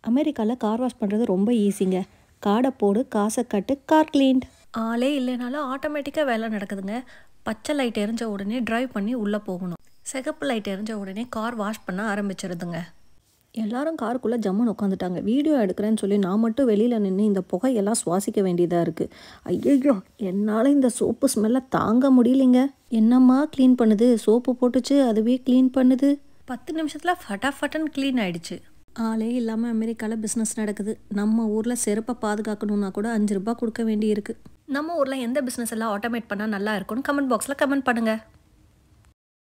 அமெரிக்காவில் car wash பண்ணுறது ரொம்ப ஈஸிங்க கார்டை போடு காசை கட்டு கார் க்ளீன்ட் ஆளே இல்லைனாலும் ஆட்டோமேட்டிக்காக வேலை நடக்குதுங்க பச்சை லைட் எரிஞ்ச உடனே டிரைவ் பண்ணி உள்ளே போகணும் சிகப்பு லைட் எரிஞ்ச உடனே கார் வாஷ் பண்ண ஆரம்பிச்சிருதுங்க எல்லாரும் காருக்குள்ளே ஜம்முன்னு உட்காந்துட்டாங்க வீடியோ எடுக்கிறேன்னு சொல்லி நான் மட்டும் வெளியில் நின்று இந்த புகையெல்லாம் சுவாசிக்க வேண்டியதாக இருக்குது ஐயோ என்னால் இந்த சோப்பு ஸ்மெல்லை தாங்க முடியலைங்க என்னம்மா க்ளீன் பண்ணுது சோப்பு போட்டுச்சு அதுவே க்ளீன் பண்ணுது பத்து நிமிஷத்தில் ஃபட்டாஃபட்டன் க்ளீன் ஆயிடுச்சு ஆளே இல்லாமல் அமெரிக்காவில் பிஸ்னஸ் நடக்குது நம்ம ஊரில் செருப்பை பாதுகாக்கணும்னா கூட அஞ்சு ரூபாய் கொடுக்க வேண்டியிருக்கு நம்ம ஊரில் எந்த பிஸ்னஸ் எல்லாம் ஆட்டோமேட் பண்ணால் நல்லா இருக்கும்னு கமெண்ட் பாக்ஸில் கமெண்ட் பண்ணுங்கள்